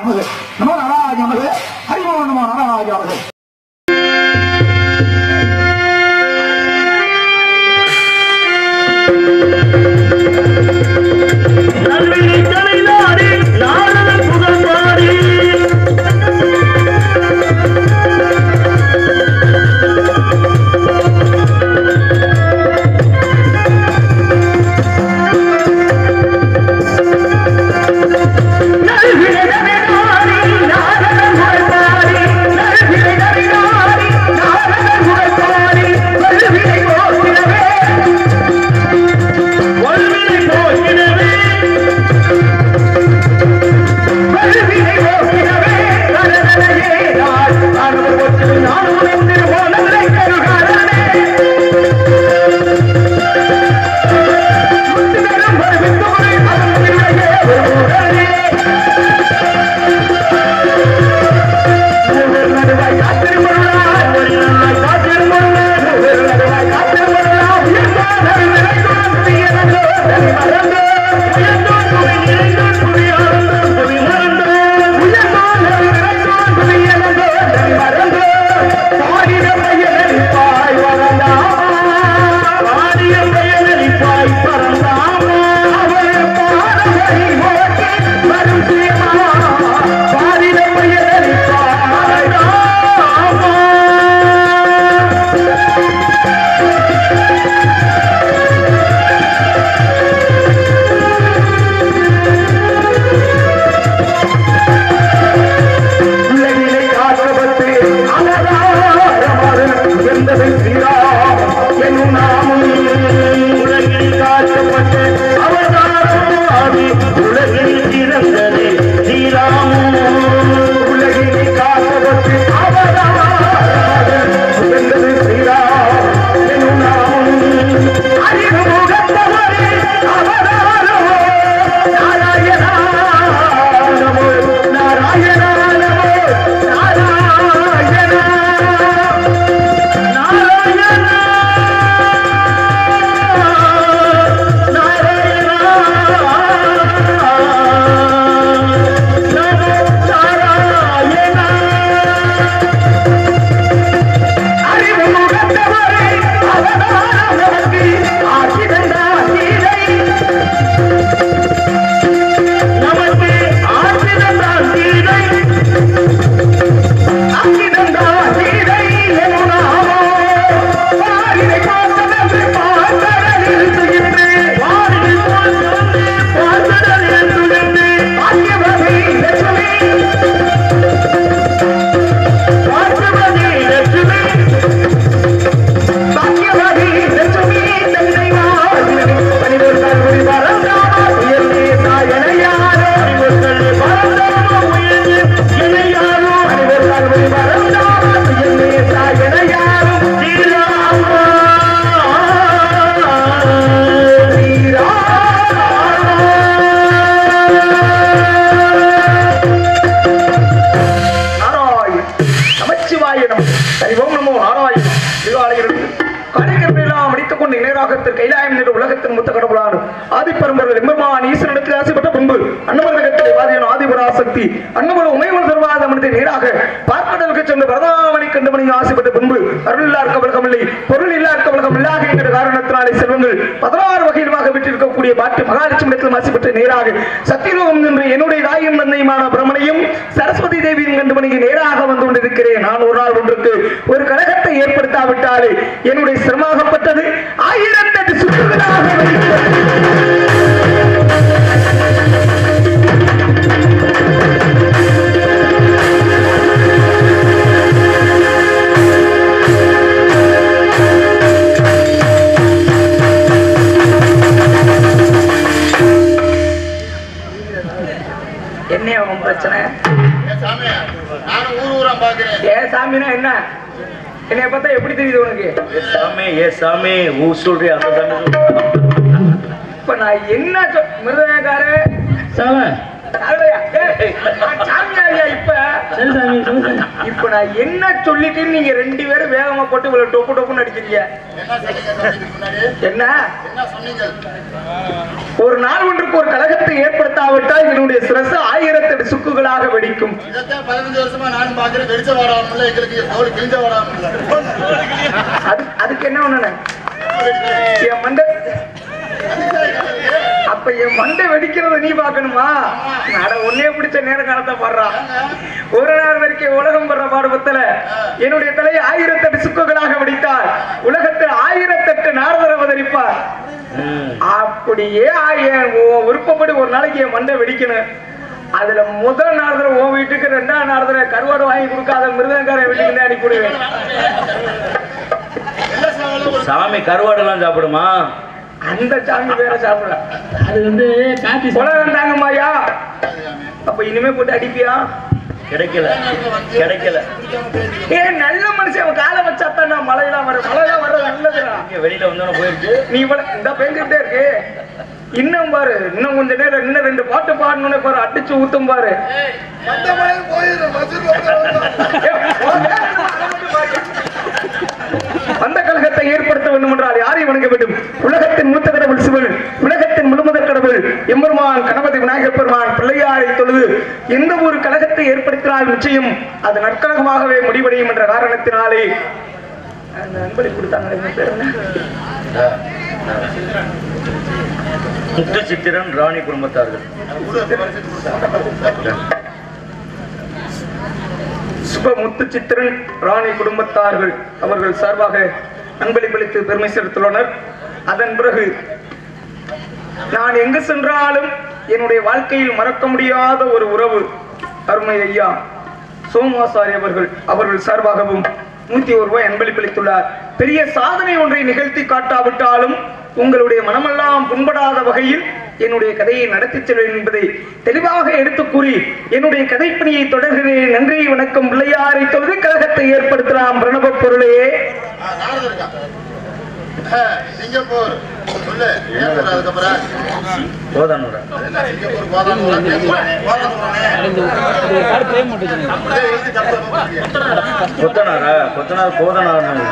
நமது நமோ நாராஜ நமது ஹரிமோ நமோ நாராஜ நமது நல்வினை தலைநாடி நாரணன் புகழ் பாடி நல்வினை தலைநாடி நாரணன் புகழ் பாடி நல்வினை தலைநாடி நாரணன் புகழ் பாடி வல்வினை போக்கிடவே வல்வினை போக்கிடவே வல்வினை போக்கிடவே கரதனையே நான் நானும் ஒற்று நானும் உணர்ந்து போனவரை கருகாரனே முத்துதரும் வருவித்து முறை பரம்பினையே ஒரு உடனே ஒரு நடுவாய் காத்திருப்பொருளாய் ஒரு நடுவாய் காத்திருப்பொருளாய் ஒரு நடுவாய் காத்திருப்பொருளாய் உயர்ந்தார் நிறைந்தோர் புதியனந்தோ தனி மறந்தோ உயர்ந்தோர் புவி நிறைந்தோர் புவி ஆழ்ந்தோர் புவி மறந்தோ உயர்ந்தோர் நிறைந்தோர் புதியனந்தோ தனி மறந்தோ பாடிட பையனரிப்பாய் வரந்தாமா பாடிய பையனரிப்பாய் பறந்தாமா அவள் பாடகை ஓட்டி வரும் சீமா பாடிட பையனரிப்பாய் வரந்தாமா உலகிலே காக்கப்பட்டு அலராரமாறு உயர்ந்தது ஸ்ரீராம் என்னும் நாமம் உலகில் காக்கப்பட்டு அவதாரமாகி உலகில் இறந்தது ஸ்ரீராமம் உலகிலே காக்கப்பட்டு அவதாரமாக உயர்ந்தது ஸ்ரீராம் என்னும் நாமம் அறிமுகத்தவரே அவதாரமோ நாராயணா நமோ நாராயணா நமோ நாராயணா நாராயணா அறிமுகத்தவரே அவதாரமூர்த்தி ஆசிரண்டா சீதை நமக்கு ஆசிரண்டா சீதை ஆசிரண்டா சீதை எனுனாமோ பாரினை பார்த்ததென்று பார்த்தடல் இருந்துகின்றேன் பாரினை பார்த்ததென்று பார்த்தடல் இருந்துகின்றேன் பாக்கியவதி லட்சுமி பாக்கியவதி லட்சுமி பாக்கியவதி லட்சுமி தன்னை வாழ்வினை பணிவர்கள் குறி பரந்தாமா உயர்ந்தே தாயனையாரோ பணிவர்கள் பரந்தாமா உயர்ந்தே எனையாரோ பணிவர்கள் குறி பரந்தாமா உயர்ந்தே தாயனையாரோ ஸ்ரீராமா நாராயண் நமச்சிவாயனம் சைவம் நமோ நாராயணம் திருவாலயிலிருந்து காரியங்களெல்லாம் முடித்துக் கொண்டு இணையராகத்தில் கைலாயம் என்ற உலகத்தின் முத்த கடவுளாரும் ஆதிப்பரம்பர்கள் எம்பெருமான் ஈஸ்வரனிடத்தில் ஆசைப்பட்ட பின்பு அன்னவர்கத்தில் வாதியன் ஆதிபராசக்தி அன்னபுர உமைவன் சர்வாத மனித நேராக பார்க்கடலுக்கு சென்று வரதாமணி கண்டமணி ஆசைப்பட்ட பின்பு அருள் இல்லா கவலகமில்லை பொருள் இல்லா கவலகம் இல்லாக என்கிற காரணத்தினாலே செல்வங்கள் பதினாறு வகையிலுமாக விட்டிருக்கக்கூடிய பாட்டு மகாலட்சுமி இடத்தில் ஆசைப்பட்டு நேராக சத்தியலோகம் என்று என்னுடைய தாயும் தந்தையுமான பிரமணையும் சரஸ்வதி தேவியின் கண்டுமணிக்கு நேராக வந்து கொண்டிருக்கிறேன் நான் ஒரு நாள் ஒன்றுக்கு ஒரு கழகத்தை ஏற்படுத்தாவிட்டாலே என்னுடைய சிரமாகப்பட்டது ஆயிரத்தெட்டு சுற்றுகளாக வைத்தது. என்ன உன் பிரச்சனை சாமி நானும் ஊர் ஊரா பாக்குறேன் ஏ சாமினா என்ன என்னைய பார்த்தா எப்படி தெரியுது உனக்கு ஏ சாமி ஏ சாமி ஊ சொல்றியா அந்த சாமி இப்ப நான் என்ன சொல் மிருதகாரு சாமி சாமியா ஏய், நான் சாமியாரியா இப்ப சரி சாமி சொல்லு சாமி இப்ப நான் என்ன சொல்லிட்டேன்னு நீங்க ரெண்டு பேரும் வேகமா போட்டு இவ்வளவு டொப்பு டொப்புன்னு அடிக்கிறீங்க என்ன சொன்னீங்க சொல்றதுக்கு முன்னாடி என்ன என்ன சொன்னீங்க ஒரு நாள் ஒன்றுக்கு ஒரு கழகத்தை ஏற்படுத்தாவிட்டால் என்னுடைய சிரசு ஆயிரத்தி ஆயிரத்தெட்டு சுக்குகளாக வெடிக்கும் இதைத்தான் பதினஞ்சு வருஷமா நானும் பாக்குறேன் வெடிச்ச வாடாமல் எங்களுக்கு தோல் கிழிஞ்ச வாடாமல் அது அதுக்கு என்ன ஒண்ணு என் மண்டை அப்ப என் மண்டை வெடிக்கிறத நீ பார்க்கணுமா அட ஒன்னே பிடிச்ச நேர காலத்தை பாடுறான் ஒரு நாள் வரைக்கும் உலகம் படுற பாடுபத்துல என்னுடைய தலையை ஆயிரத்தெட்டு சுக்குகளாக வெடித்தார் உலகத்தில் ஆயிரத்தெட்டு நாரதர் அவதரிப்பார் ம். அப்படியே ஆ- என் உன் விருப்பப்படி ஒரு நாளைக்கு என் மண்டை வெடிக்கணும் அதுல முதல் நாரதர் உன் வீட்டுக்கு ரெண்டாவது நாரதரை கருவாடு வாங்கி கொடுக்காத மிருதங்கார வீட்டுக்கு தான் அனுப்பி விடுவேன் சாமி கருவாடுலாம் சாப்பிடுமா அந்த சாமி வேற சாப்பிடல அது வந்து காப்பி உலகம் தாங்கம்மாயா அப்ப இனிமே போட்டு அடிப்பியா கிடைக்கல கிடைக்கல ஏ நல்ல மனுஷன் அவன் காலை வச்சாத்தான் நான் மழையெல்லாம் வர மழையெல்லாம் வர நல்லதுடா இங்க வெளியில வந்தோன்னு போயிருச்சு நீ இவ்வளவு இந்த பெஞ்சுட்டே இருக்கு இன்னும் பாரு இன்னும் கொஞ்ச நேரம் இன்னும் ரெண்டு பாட்டு பாடணும்னு பாரு அடிச்சு ஊத்தும் பாரு அந்த மாதிரி போயிடும் மசூர் அந்த கழகத்தை ஏற்படுத்த வேண்டும் என்றால் யாரை வணங்க வேண்டும் உலகத்தின் மூத்த கடவுள் சிவன் உலகத்தின் முழுமுதற் கடவுள் எம்பெருமான் கணபதி விநாயகப் பெருமான் பிள்ளையாரை தொழுது எந்த ஒரு கழகத்தை ஏற்படுத்தினால் நிச்சயம் அது நற்கழகமாகவே முடிவடையும் என்ற காரணத்தினாலே அந்த அன்பளி கொடுத்தாங்க என்ன பேர் என்ன? முத்து சித்திரன் ராணி குடும்பத்தார்கள் சுபமுத்து சித்திரன் ராணி குடும்பத்தார்கள் அவர்கள் சார்பாக அன்பளிப்பளித்து பெருமை சேர்த்துள்ளனர் அதன் பிறகு நான் எங்கு சென்றாலும் என்னுடைய வாழ்க்கையில் மறக்க முடியாத ஒரு உறவு அருமை ஐயா சோமாசாரி அவர்கள் அவர்கள் சார்பாகவும் நூத்தி ஒரு ரூபாய் அன்பளிப்பளித்துள்ளார் பெரிய சாதனை ஒன்றை நிகழ்த்தி காட்டாவிட்டாலும் உங்களுடைய மனமெல்லாம் புண்படாத வகையில் என்னுடைய கதையை நடத்திச் செல்வேன் என்பதை தெளிவாக எடுத்துக் கூறி என்னுடைய கதைப்பணியை தொடர்கிறேன் நன்றி வணக்கம் பிள்ளையாரை தொழுது கழகத்தை ஏற்படுத்தலாம் பிரணவ பொருளே நாரதர் இருக்கா சிங்கப்பூர் சொல்லு ஏன் சொல்ற அதுக்கப்புறம் கோதானூரா அது என்ன சிங்கப்பூர் கோதானூரா கோதானூரானே கார்டு ப்ளே மாட்டேங்குது அப்படியே எழுதி தப்பு தப்பா போட்டிருக்கீங்க. கொத்தனாரா கொத்தனார் கோதனார்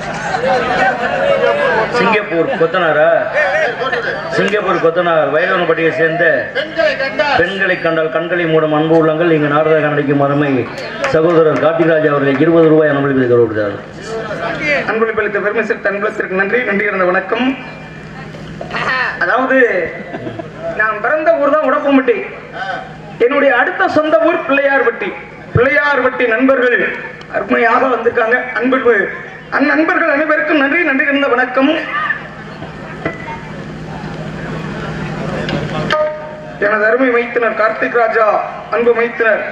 சிங்கப்பூர் கொத்தனாரா ஏய், போட்டுடு. சிங்கப்பூர் கொத்தனார் வயலவனப்பட்டியை சேர்ந்த பெண்களை கண்டால் பெண்களை கண்டால் கண்களை மூடும் அன்பு உள்ளங்கள் இங்கு நாரத கண்ணடிக்கும் அருமை சகோதரர் காட்டிராஜ் அவர்கள் இருபது ரூபாய் அனுமதி கௌரவித்தார்கள் அன்பளிப்பளித்த பெருமை சேர்த்த அன்பளத்திற்கு நன்றி நன்றி இருந்த வணக்கம் அதாவது நான் பிறந்த ஊர் தான் உடப்பம்பட்டி என்னுடைய அடுத்த சொந்த ஊர் பிள்ளையார்பட்டி பிள்ளையார்பட்டி நண்பர்கள் அருமையாக வந்திருக்காங்க அன்பு அந் நண்பர்கள் அனைவருக்கும் நன்றி நன்றி இருந்த வணக்கம் எனது அருமை மைத்தினர் கார்த்திக் ராஜா அன்பு மைத்தினர்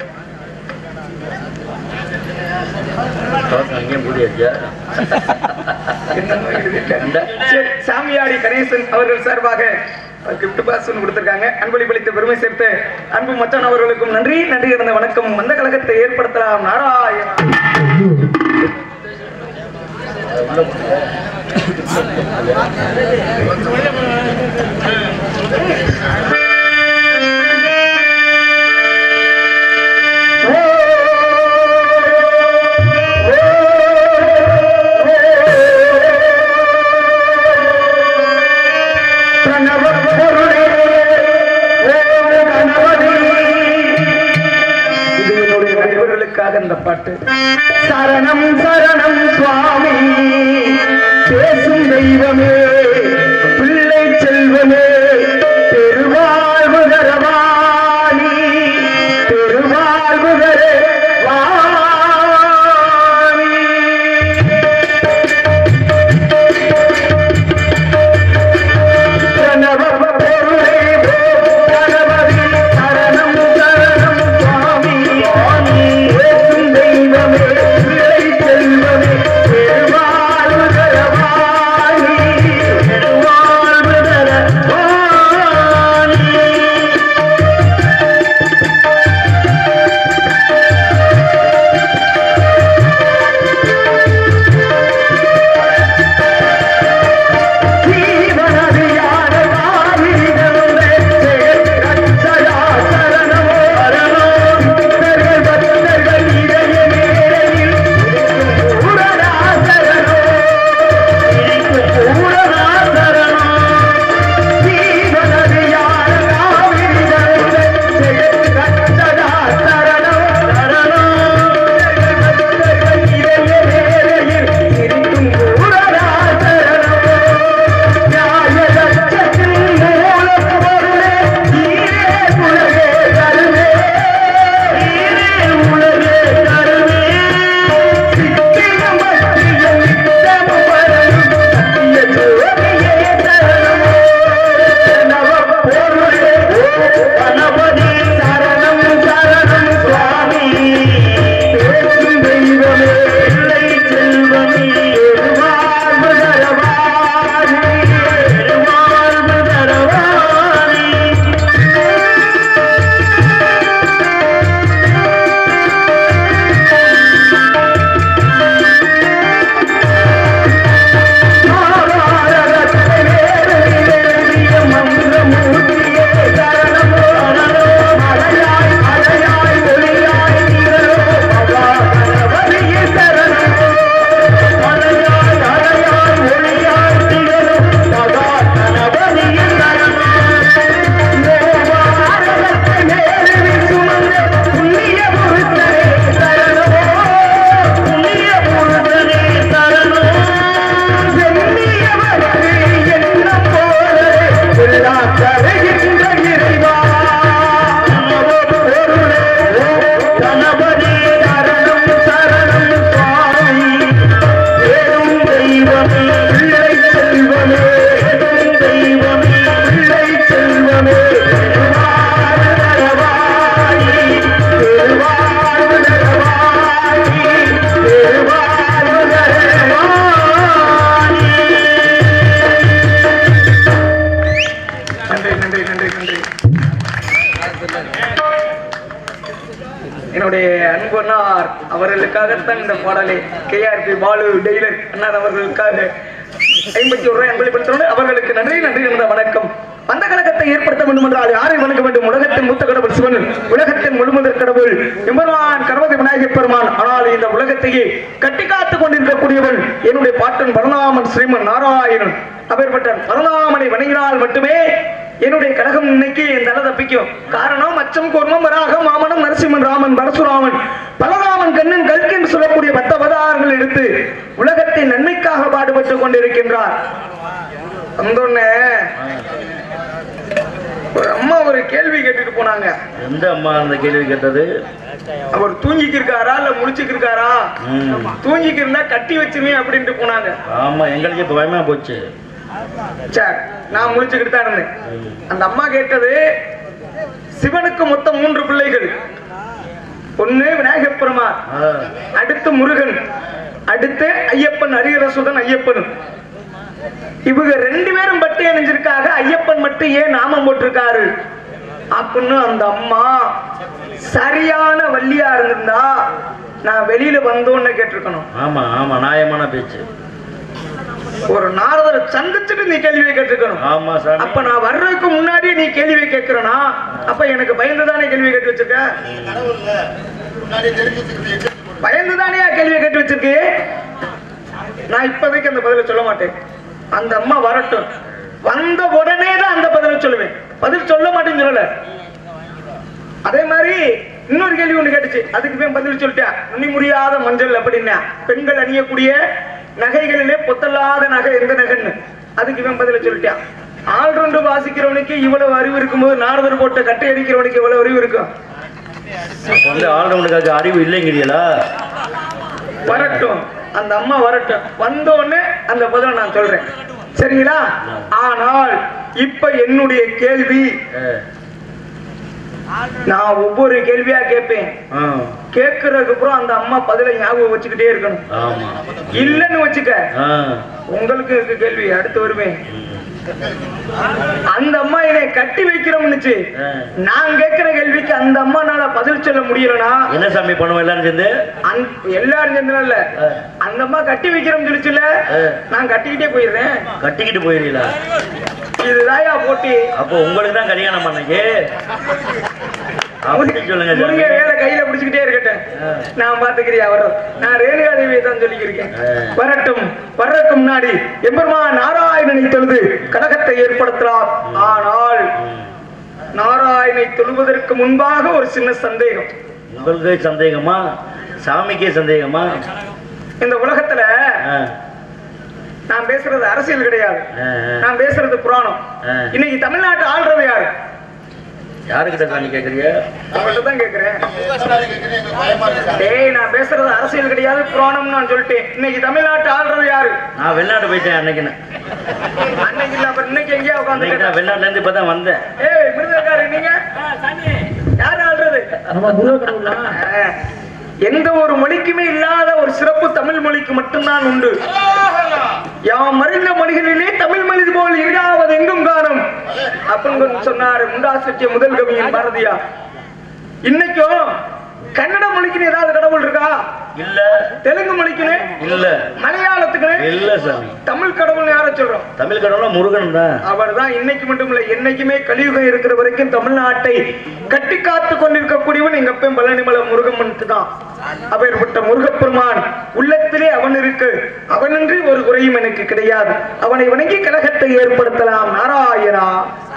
அங்கேயும் கூடியாச்சா என்னமோ எழுதியிருக்காங்க. சரி, சாமியாடி கணேசன் அவர்கள் சார்பாக கிஃப்ட் பாஸ் ஒன்று கொடுத்திருக்காங்க அன்பளிப்பளித்த பெருமை சேர்த்து அன்பு மச்சான் அவர்களுக்கும் நன்றி நன்றி இருந்த வணக்கம் வந்த கழகத்தை ஏற்படுத்தலாம் நாராயணா இது என்னுடைய நண்பர்களுக்காக இந்த பாட்டு சரணம் சரணம் சுவாமி பேசும் தெய்வமே பிள்ளை செல்வமே பெருவாழ்வு தரவாணி பெருவாழ்வு தர வாணி பிரணவ பொருளே கணபதி சரணம் சரணம் சுவாமி சுவாமி பேசும் தெய்வமே பிள்ளை செல்வமே பெருவாழ்வு தரவாணி என்னுடைய அன்பனார் அவர்களுக்காகத்தான் இந்த பாடலை கேஆர்பி பாலு டெய்லர் அண்ணார் அவர்களுக்காக ஐம்பத்தி ஒரு ரூபாய் அன்பளிப்படுத்தணும் அவர்களுக்கு நன்றி நன்றி இருந்த வணக்கம் அந்த கழகத்தை ஏற்படுத்த வேண்டும் என்றால் யாரை வணங்க வேண்டும் உலகத்தின் மூத்த கடவுள் சிவன் உலகத்தின் முழுமுதற் கடவுள் எம்பெருமான் கர்மதி விநாயகப் பெருமான் ஆனால் இந்த உலகத்தையே கட்டி காத்துக் கொண்டிருக்கக்கூடியவன் என்னுடைய பாட்டன் பரநாமன் ஸ்ரீமன் நாராயணன் அப்பேற்பட்ட பரநாமனை வணங்கினால் மட்டுமே என்னுடைய கழகம் இன்னைக்கு இந்த அளவு தப்பிக்கும் காரணம் அச்சம் கூர்மம் வராகம் மாமனம் நரசிம்மன் ராமன் பரசுராமன் பலராமன் கண்ணன் கல்கி என்று சொல்லக்கூடிய பத்த அவதாரங்கள் எடுத்து உலகத்தின் நன்மைக்காக பாடுபட்டுக் கொண்டிருக்கின்றார் வந்தோடனே ஒரு அம்மா ஒரு கேள்வி கேட்டுட்டு போனாங்க எந்த அம்மா அந்த கேள்வி கேட்டது அவர் தூங்கிக்கு இருக்காரா இல்ல முழிச்சுக்கு இருக்காரா ம். தூங்கிக்கு இருந்தா கட்டி வச்சுமே அப்படின்ட்டு போனாங்க ஆமா எங்களுக்கு இப்ப பயமா போச்சு சரி நான் முழிச்சுக்கிட்டு தான் இருந்தேன் அந்த அம்மா கேட்டது சிவனுக்கு மொத்தம் மூன்று பிள்ளைகள் ஒண்ணு விநாயகப் பெருமான் ஆ, அடுத்து முருகன் அடுத்து ஐயப்பன் ஹரிஹரசுதன் ஐயப்பன் இவங்க ரெண்டு பேரும் பட்டு அணிஞ்சிருக்காக ஐயப்பன் மட்டும் ஏன் நாமம் போட்டிருக்காரு அப்படின்னு அந்த அம்மா சரியான வள்ளியா இருந்திருந்தா நான் வெளியில வந்தோன்னு கேட்டிருக்கணும் ஆமா ஆமா நியாயமான பேச்சு ஒரு நாரதரை சந்திச்சுட்டு நீ கேள்வியை கேட்டிருக்கணும் ஆமா சாமி அப்ப நான் வர்றதுக்கு முன்னாடியே நீ கேள்வியை கேட்கிறனா அப்ப எனக்கு பயந்துதானே கேள்வி கேட்டு வச்சிருக்க கடவுள்ல முன்னாடியே தெரிஞ்சு வச்சுக்கிறது பயந்துதானே கேள்வியை கேட்டு வச்சிருக்கு நான் இப்போதைக்கு அந்த பதிலை சொல்ல மாட்டேன் அந்த அம்மா வரட்டும் வந்த உடனே தான் அந்த பதிலை சொல்லுவேன் பதில் சொல்ல மாட்டேன்னு சொல்லல அதே மாதிரி இன்னொரு கேள்வி ஒண்ணு கேட்டுச்சு அதுக்கு போய் பதில் சொல்லிட்டேன் நுனி முடியாத மஞ்சள் அப்படின்னா பெண்கள் அணியக்கூடிய நகைகளிலே பொத்தல்லாத நகை எந்த நகைன்னு அதுக்கு இவன் பதில சொல்லிட்டான் ஆல்ரவுண்டு வாசிக்கிறவனுக்கு இவ்வளவு அறிவு இருக்கும்போது நாரதர் போட்ட கட்டை அடிக்கிறவனுக்கு இவ்வளவு அறிவு இருக்கும் அப்ப வந்து ஆல்ரவுண்டுக்காக அறிவு இல்லைங்கிறீங்களா வரட்டும் அந்த அம்மா வரட்டும் வந்த உடனே அந்த பதிலை நான் சொல்றேன் சரிங்களா ஆனால் இப்ப என்னுடைய கேள்வி ஆ, நான் ஒவ்வொரு கேள்வியா கேட்பேன் ஆ, கேட்கறதுக்கு அப்புறம் அந்த அம்மா பதிலை ஞாபகம் வச்சுக்கிட்டே இருக்கணும் ஆமா இல்லன்னு வச்சுக்க ஆ, உங்களுக்கு இருக்கு கேள்வி அடுத்து வருவேன் அந்த அம்மா என்னை கட்டி வைக்கிறோம்னுச்சு ஆ. நான் கேட்கிற கேள்விக்கு அந்த அம்மானால பதில் சொல்ல முடியலனா என்ன சாமி பண்ணுவோம் எல்லாரும் சேர்ந்து அந்த- எல்லாரும் சேர்ந்துலாம் இல்ல ஆ. அந்த அம்மா கட்டி வைக்கிறோம்னு சொல்லிச்சுல ஆ. நான் கட்டிக்கிட்டே போயிடுறேன் கட்டிக்கிட்டு போயிருக்கீங்களா இதுதாயா போட்டி அப்போ உங்களுக்கு தான் கல்யாணம் பண்ணக்கு அப்படி சொல்லுங்க சாமி முருங்க வேலை கையில பிடிச்சுக்கிட்டே இருக்கட்டும் ஆ. நான் பாத்துக்கிறியா வரும் நான் ரேணுகா தேவியை தான் சொல்லிக்கிருக்கேன் ஆ. வரட்டும் வர்றதுக்கு முன்னாடி எம்பெருமான் நாராயணனை தொழுது கழகத்தை ஏற்படுத்தலாம் ஆனால் நாராயணனை தொழுவதற்கு முன்பாக ஒரு சின்ன சந்தேகம் உங்களுக்கு சந்தேகமா சாமிக்கே சந்தேகமா இந்த உலகத்துல ஆ, நான் பேசுறது அரசியல் கிடையாது ஆ, ஆ. நான் பேசுறது புராணம் ஆ. இன்னைக்கு தமிழ்நாட்டை ஆள்றது யாரு யாருக்கிட்ட சாமி கேக்குறீங்க அவங்கள்ட்ட தான் கேக்குறேன் கேட்கறேன் எங்களுக்கு பயமா இருக்கு டேய் நான் பேசுறது அரசியல் கிடையாது புராணம் நான் சொல்லிட்டேன் இன்னைக்கு தமிழ்நாட்டை ஆள்றது யாரு நான் வெளிநாட்டு போயிட்டேன் அன்னைக்கு அன்னைக்கு இல்ல அப்புறம் இன்னைக்கு எங்கேயா அன்னைக்கு உட்காந்து நான் வெளிநாட்டுல இருந்து இப்பதான் வந்தேன் ஏய் மிருதக்காரு நீங்க யாரு ஆள்றது நம்ம முருக கடவுளா ஆ, எந்த ஒரு மொழிக்குமே இல்லாத ஒரு சிறப்பு தமிழ் மொழிக்கு மட்டும்தான் உண்டு யாம் மறைந்த மொழிகளிலே தமிழ் மொழி போல் இல்லாவது எங்கும் காணும் அப்படின்னு சொன்னாரு முண்டாசத்திய முதல் கவிஞன் பாரதியா இன்னைக்கும் கன்னட மொழிக்குன்னு ஏதாவது கடவுள் இருக்கா இல்ல தெலுங்கு மொழிக்குன்னு இல்ல மலையாளத்துக்குன்னு இல்ல சாமி தமிழ் கடவுள் யார சொல்றோம் தமிழ் கடவுளா முருகன் தான் அவர் தான் இன்னைக்கு மட்டும் இல்ல என்னைக்குமே கலியுகம் இருக்கிற வரைக்கும் தமிழ்நாட்டை கட்டி காத்து கொண்டிருக்கக்கூடியவன் எங்க அப்பன் பழனிமலை முருகம்மன் தான் அப்பேற்பட்ட முருகப்பெருமான் உள்ளத்திலே அவன் இருக்கு அவனின்றி ஒரு குறையும் எனக்கு கிடையாது அவனை வணங்கி கழகத்தை ஏற்படுத்தலாம் நாராயணா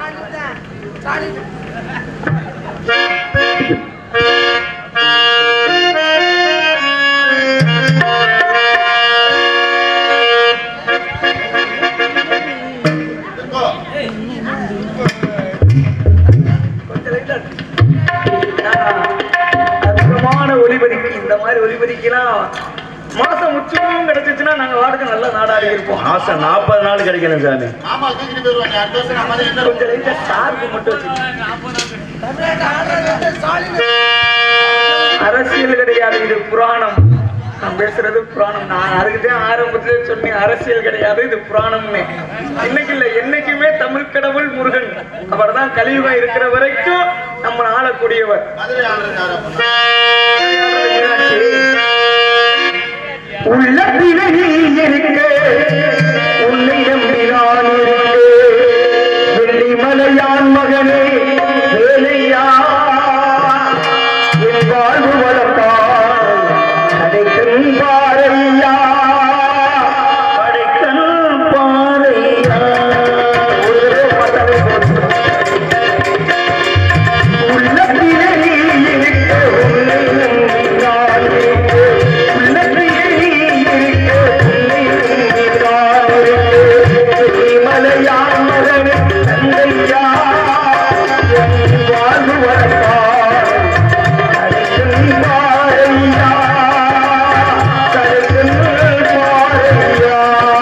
இருக்கோ கொஞ்சம் light ஆ இருக்கு. ஆஹ், அற்புதமான ஒலிபரிக்கு இந்த மாதிரி ஒலிபரிக்கலாம் மாசம் முற்றிலும் கிடைச்சிச்சுன்னா நாங்க வாடகை நல்ல நாடாடி இருப்போம் மாசம் நாற்பது நாள் கிடைக்கணும் சாமி ஆமா தூக்கிட்டு போயிருவாங்க அடுத்த வருஷம் நம்ம தான் என்ன கொஞ்சம் லைட்டா சார்பு மட்டும் வச்சு அரசியல் கிடையாது இது புராணம் நான் பேசுறது புராணம் நான் அதுக்குதான் ஆரம்பத்திலே சொன்னேன் அரசியல் கிடையாது இது புராணம்னு இன்னைக்கு இல்ல என்னைக்குமே தமிழ் கடவுள் முருகன் அவர் தான் கலியுகம் இருக்கிற வரைக்கும் நம்ம ஆளக்கூடியவர் மதுரை ஆளுநர் யார் அப்படின்னா மீனாட்சி உள்ளத்திலே நீ இருக்க உன்னை நம்பி நான் இருக்க வெள்ளிமலையான் மகனே வேலையா என் வாழ்வு வளர்த்தாய் கடைக்கன் பாறையா கடைக்கன் பாறையா ஒரு தடவை பார்த்தாலே போதும். உள்ளத்திலே நீ இருக்க உன்னை நம்பி நான் இருக்க உள்ளத்திலே நீ இருக்க உன்னை நம்பி நான் இருக்க மலையான் மகனே தந்தையா என் வாழ்வு வளர்த்தாய் கடைக்கன் பாறையா கடைக்கன் பாறையா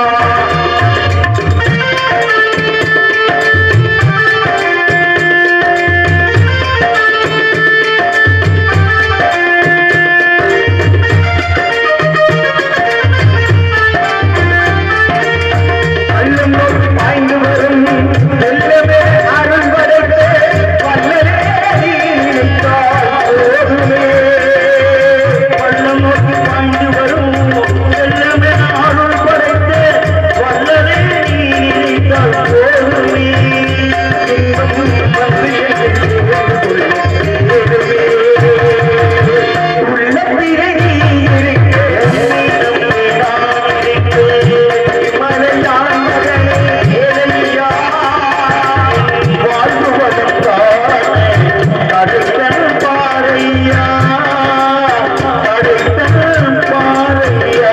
அள்ளம் நோக்கி பாய்ந்து வரும் வெள்ளமே அருள் படைத்தே வல்லலே நீ நினைத்தால் போதுமே பள்ளம் நோக்கி பாய்ந்து வரும் வெள்ளமே அருள் படைத்தே வல்லலே நீ நினைத்தால் போதுமே இன்பம் வந்து உள்ளத்திலே நீ இருக்க மலையான் மகனே ஏழையா வாழ்வு வளர்த்தாய் கடுத்தன் பாறையா கடுத்தன் பாறையா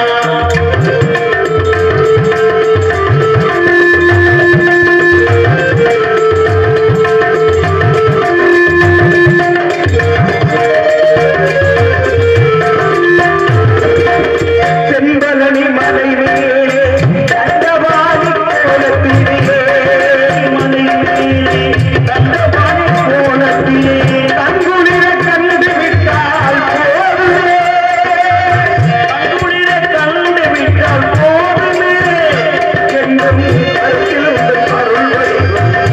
செம்பலனி மலை மேலே தண்டவாணி கோலத்திலே மலை மேலே தண்டவாணி கோலத்திலே கண்குளிர கண்டு விட்டால் போதுமே கண்குளிர கண்டு விட்டால் போதுமே என்றும் அருகிலும் அருள் வருகிறது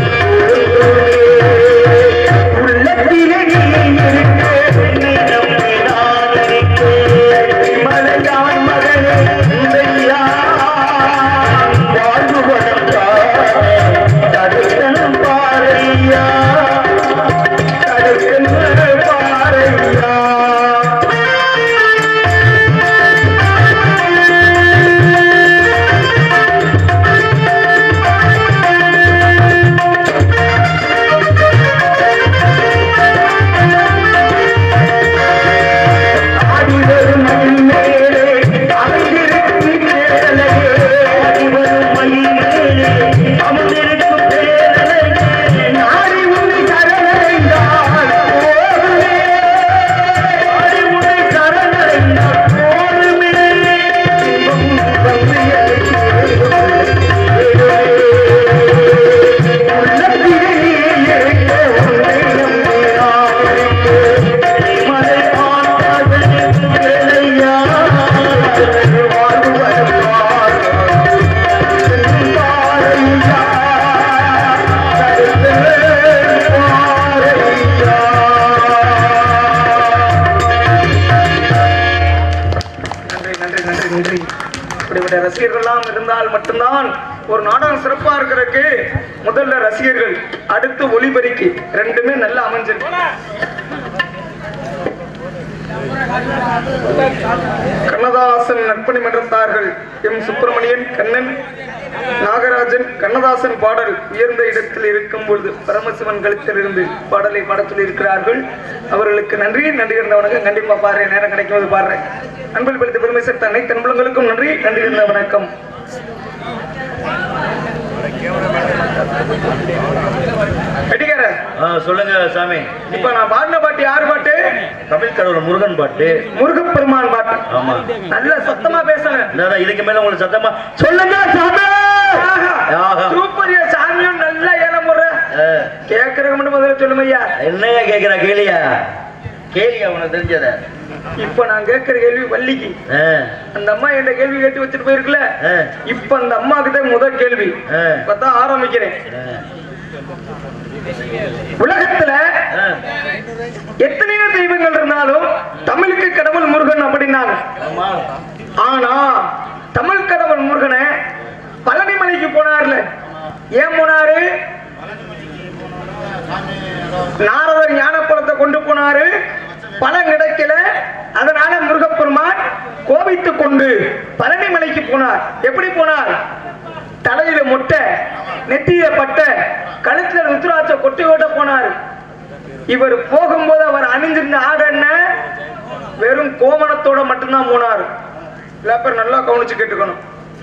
உள்ளத்திலே நீ இருக்க நீ நம்பி நான் இருக்க மலையான் மகனே இந்தையா வாழ்வு வளர்த்தாய் தடுக்கணும் பாறையா தடுக்கணும் பாறையா ஆடிவரும் மயில் மேலே அமர்ந்திருக்கும் பேரலையே ஆடிவரும் மயில் மேலே அமர்ந்திருக்கும் பேரலையே நாடி உன்னை சரணடைந்தால் போதுமே நாடி உன்னை சரணடைந்தால் போதுமே இன்பம் வந்து உள்ளத்திலே இருக்க உன்னை நம்பினார் மலை பார்த்தால் வேலையா வாழ்வு வருவார் பாறையா நன்றி நன்றி நன்றி நன்றி இப்படிப்பட்ட ரசிகர்கள்லாம் இருந்தால் மட்டும்தான் ஒரு நாடகம் சிறப்பா இருக்கிறதுக்கு முதல்ல ரசிகர்கள் அடுத்து ஒளிபரிக்கு ரெண்டுமே நல்லா அமைஞ்சிருக்கு கண்ணதாசன் நற்பணி மன்றத்தார்கள் எம் சுப்பிரமணியன் கண்ணன் நாகராஜன் கண்ணதாசன் பாடல் உயர்ந்த இடத்தில் இருக்கும் பொழுது பரமசிவன் கழுத்திலிருந்து பாடலை பாடச் சொல்லி இருக்கிறார்கள் அவர்களுக்கு நன்றி நன்றி இருந்த வணக்கம் கண்டிப்பா பாரு நேரம் கிடைக்கும் போது பாடுறேன் அன்பில் படுத்த பெருமை சேர்த்த அனைத்து அன்புலங்களுக்கும் நன்றி நன்றி இருந்த வணக்கம் வெட்டிக்கார ஆ, சொல்லுங்க சாமி இப்ப நான் பாடின பாட்டு யார் பாட்டு தமிழ் கடவுள் முருகன் பாட்டு முருகப்பெருமான் பாட்டு ஆமா நல்ல சத்தமா பேசுறேன் என்னடா இதுக்கு மேல உங்களுக்கு சத்தமா சொல்லுங்க சாமி ஆஹா. சூப்பரியா சாமியும் நல்லா ஏலம் போடுற ஆ, கேக்குறதுக்கு மட்டும் முதல்ல சொல்லுங்க ஐயா என்னையா கேக்குற கேளியா கேளியா உனக்கு தெரிஞ்சத இப்ப நான் கேட்கிற கேள்வி வள்ளிக்கு ஆ, அந்த அம்மா என்ற கேள்வி கேட்டு வச்சுட்டு போயிருக்குல்ல ஆ, இப்ப அந்த அம்மாக்கு தான் முதல் கேள்வி ஆ. இப்பதான் ஆரம்பிக்கிறேன் ஆ, உலகத்துல ஆ. எத்தனையோ தெய்வங்கள் இருந்தாலும் தமிழ் ஆனா தமிழ் கடவுள் முருகனை பழனிமலைக்கு போனார்ல ஏன் போனாரு நாரதர் ஞானப்பழத்தை கொண்டு போனாரு பழம் கிடைக்கல அதனால முருகப்பெருமான் கோபித்துக் கொண்டு பழனிமலைக்கு போனார் எப்படி போனார் தலையில முட்டை நெத்தியில பட்டை கழுத்துல ருத்ராட்ச கொட்டி ஓட்ட போனார் இவர் போகும்போது அவர் அணிஞ்சிருந்த ஆடை என்ன வெறும் கோமணத்தோட மட்டும்தான் போனார் எல்லா பேரும் நல்லா கவனிச்சு கேட்டுக்கணும்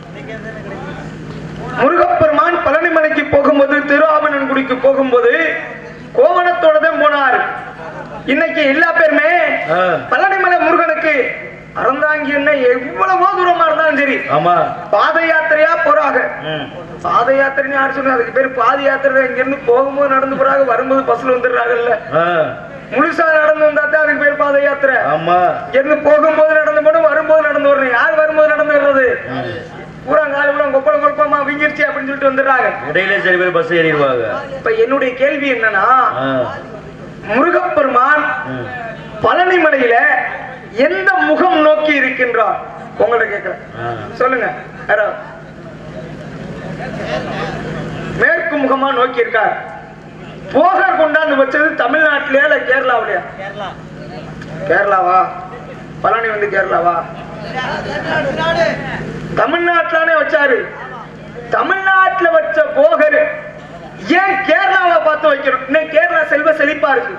முருகப்பெருமான் பழனிமலைக்கு போகும்போது திருஆவணன்குடிக்கு போகும்போது கோவணத்தோட தான் போனார் இன்னைக்கு எல்லா பேருமே ஆ. பழனிமலை முருகனுக்கு அறந்தாங்கி என்ன எவ்வளவோ தூரமா இருந்தாலும் சரி ஆமா பாத யாத்திரையா போறாங்க ம். பாத யாத்திரைன்னு யார் சொன்னா அதுக்கு பேர் பாத யாத்திரை இங்க இருந்து போகும்போது நடந்து போறாங்க வரும்போது பஸ்ல வந்துடுறாங்கல்ல ஆ, முழுசா நடந்து வந்தா தான் அதுக்கு பேர் பாத யாத்திரை ஆமா இங்க இருந்து போகும்போது நடந்து போகணும் வரும்போது நடந்து வரணும் யார் வரும்போது நடந்து வர்றது பூரா காலு பூரா கொப்பளம் கொப்பமா விங்கிருச்சு அப்படின்னு சொல்லிட்டு வந்துடுறாங்க இடையில சில பேர் பஸ் ஏறிடுவாங்க இப்ப என்னுடைய கேள்வி என்னன்னா ஆ, முருகப்பெருமான் ம். பழனிமலையில எந்த முகம் நோக்கி இருக்கின்றார் உங்கள்ட்ட கேட்கிறேன் ஆ. சொல்லுங்க யாராவது? மேற்கு முகமா நோக்கி இருக்கார் போகர் கொண்டாந்து வச்சது தமிழ்நாட்டிலயா இல்ல கேரளாவிலயா கேரளாவா பழனி வந்து கேரளாவா தமிழ்நாட்டிலானே வச்சாரு தமிழ்நாட்டுல வச்ச போகர் ஏன் கேரளாவை பார்த்து வைக்கணும் இன்னைக்கு கேரளா செல்வ செழிப்பா இருக்கு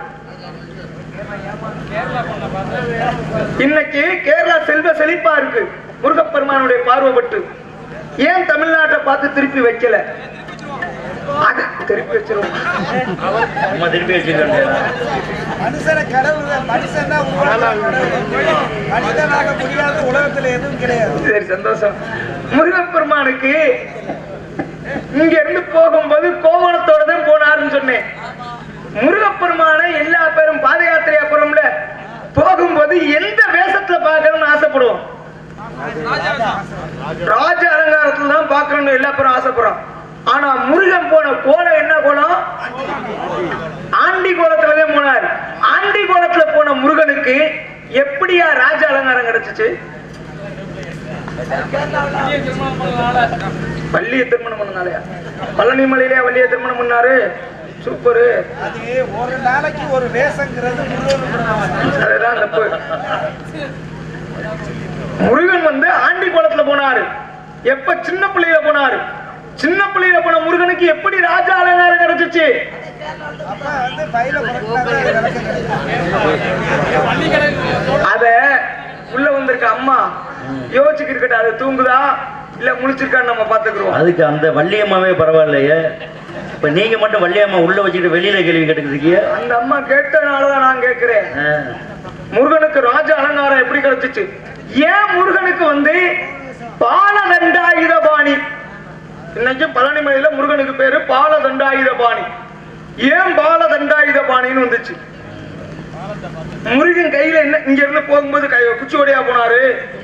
இன்னைக்கு கேரளா செல்வ செழிப்பா இருக்கு முருகப்பெருமானுடைய பார்வைப்பட்டு ஏன் தமிழ்நாட்டை பார்த்து திருப்பி வைக்கல அது திருப்பி வச்சிருவோம் அம்மா திருப்பி வச்சுக்கிறேன் மனுஷனை கடவுள் தான். மனுஷன் தான் உருவாக்குன கடவுள். மனிதனாக முடியாத உலகத்துல எதுவும் கிடையாது சரி சந்தோஷம் முருகப்பெருமானுக்கு இங்க இருந்து போகும்போது கோவணத்தோட தான் போனாருன்னு சொன்னேன் முருகப்பெருமானை எல்லா பேரும் பாத யாத்திரையா போறோம்ல போகும்போது எந்த வேஷத்துல பார்க்கணும்னு ஆசைப்படுவோம் ராஜ அலங்காரத்துல தான் பார்க்கணும்னு எல்லா பேரும் ஆசைப்படுறோம் ஆனா முருகன் போன கோலம் என்ன கோலம் ஆண்டி கோலத்துல தான் போனார் ஆண்டி கோலத்துல போன முருகனுக்கு எப்படியா ராஜ அலங்காரம் கிடைச்சிச்சு வள்ளிய திருமணம் பண்ணனாலயா பழனி மலையிலே வள்ளிய திருமணம் பண்ணாரு சூப்பரு அது ஒரு நாளைக்கு ஒரு வேஷங்கிறது முருகனுக்கு அதுதான் தப்பு முருகன் வந்து ஆண்டி குளத்துல போனாரு எப்ப சின்ன பிள்ளையில போனாரு சின்ன பிள்ளையில போன முருகனுக்கு எப்படி ராஜ அலங்காரம் கிடைச்சிச்சு அப்ப வந்து பையில புரட்டினாதான் விளக்கம் கிடைக்கும். அத உள்ள வந்திருக்க அம்மா யோசிச்சுக்கிட்டு இருக்கட்டும் அது தூங்குதா இல்ல முழிச்சிருக்கான்னு நம்ம பாத்துக்கிறோம் அதுக்கு அந்த வள்ளியம்மாவே பரவாயில்லையே இப்ப நீங்க மட்டும் வள்ளியம்மா உள்ள வச்சுக்கிட்டு வெளியில கேள்வி கேட்டுக்கிறீங்க அந்த அம்மா கேட்டனாலதான் நான் கேட்கிறேன் ஆ, முருகனுக்கு ராஜ அலங்காரம் எப்படி கிடைச்சிச்சு ஏன் முருகனுக்கு வந்து பாலதண்டாயுதபாணி இன்னைக்கு பழனிமலையில முருகனுக்கு பேரு பாலதண்டாயுதபாணி ஏன் பாலதண்டாயுதபாணின்னு வந்துச்சு முருகன் கையில என்ன இங்க இருந்து போகும்போது கை குச்சி வழியா போனாரு